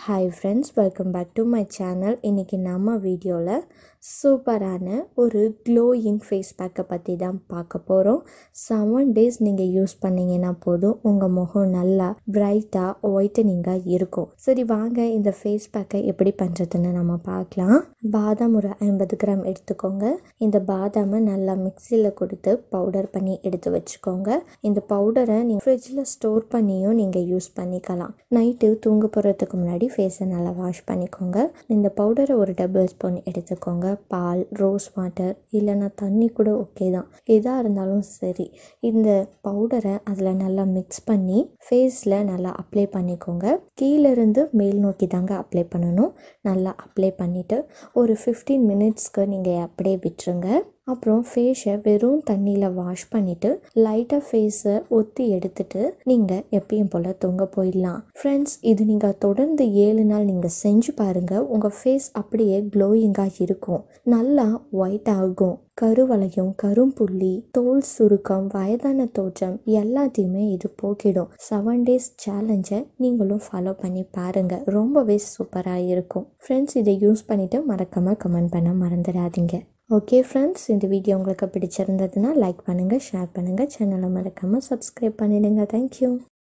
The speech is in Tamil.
hi friends welcome back to my channel இன்றைக்கி நம்ம வீடியோவில் சூப்பரான ஒரு க்ளோயிங் ஃபேஸ் பேக்கை பற்றி தான் பார்க்க போகிறோம் செவன் டேஸ் நீங்கள் யூஸ் பண்ணிங்கன்னா போதும் உங்கள் முகம் நல்லா பிரைட்டாக ஒயிட்டனிங்காக இருக்கும் சரி வாங்க இந்த ஃபேஸ் பேக்கை எப்படி பண்ணுறதுன்னு நம்ம பார்க்கலாம் பாதாம் ஒரு ஐம்பது கிராம் எடுத்துக்கோங்க இந்த பாதாமை நல்லா மிக்சியில் கொடுத்து பவுடர் பண்ணி எடுத்து வச்சுக்கோங்க இந்த பவுடரை நீங்கள் ஃப்ரிட்ஜில் ஸ்டோர் பண்ணியும் நீங்கள் யூஸ் பண்ணிக்கலாம் நைட்டு தூங்க போகிறதுக்கு முன்னாடி ஃபேஸை நல்லா வாஷ் பண்ணிக்கோங்க இந்த பவுடரை ஒரு டபுள் ஸ்பூன் எடுத்துக்கோங்க பால் ரோஸ் வாட்டர் இல்லைன்னா தண்ணி கூட ஓகே தான் எதாக இருந்தாலும் சரி இந்த பவுடரை அதில் நல்லா மிக்ஸ் பண்ணி ஃபேஸில் நல்லா அப்ளை பண்ணிக்கோங்க கீழேருந்து மேல் நோக்கி தாங்க அப்ளை பண்ணணும் நல்லா அப்ளை பண்ணிவிட்டு ஒரு ஃபிஃப்டீன் மினிட்ஸ்க்கு நீங்கள் அப்படியே விட்டுருங்க அப்புறம் ஃபேஸை வெறும் தண்ணியில் வாஷ் பண்ணிவிட்டு லைட்டாக ஃபேஸை ஒத்தி எடுத்துட்டு நீங்கள் எப்பயும் போல் தொங்க போயிடலாம் ஃப்ரெண்ட்ஸ் இது நீங்கள் தொடர்ந்து ஏழு நாள் நீங்கள் செஞ்சு பாருங்கள் உங்கள் ஃபேஸ் அப்படியே க்ளோயிங்காக இருக்கும் நல்லா ஒயிட் ஆகும் கருவளையம் கரும்புள்ளி தோல் சுருக்கம் வயதான தோற்றம் எல்லாத்தையுமே இது போக்கிடும் செவன் டேஸ் சேலஞ்சை நீங்களும் ஃபாலோ பண்ணி பாருங்கள் ரொம்பவே சூப்பராக இருக்கும் ஃப்ரெண்ட்ஸ் இதை யூஸ் பண்ணிவிட்டு மறக்காமல் கமெண்ட் பண்ண மறந்துடாதீங்க ஓகே ஃப்ரெண்ட்ஸ் இந்த வீடியோ உங்களுக்கு பிடிச்சிருந்ததுன்னா லைக் பண்ணுங்கள் ஷேர் பண்ணுங்கள் சேனலை மறக்காமல் சப்ஸ்கிரைப் பண்ணிடுங்க தேங்க்யூ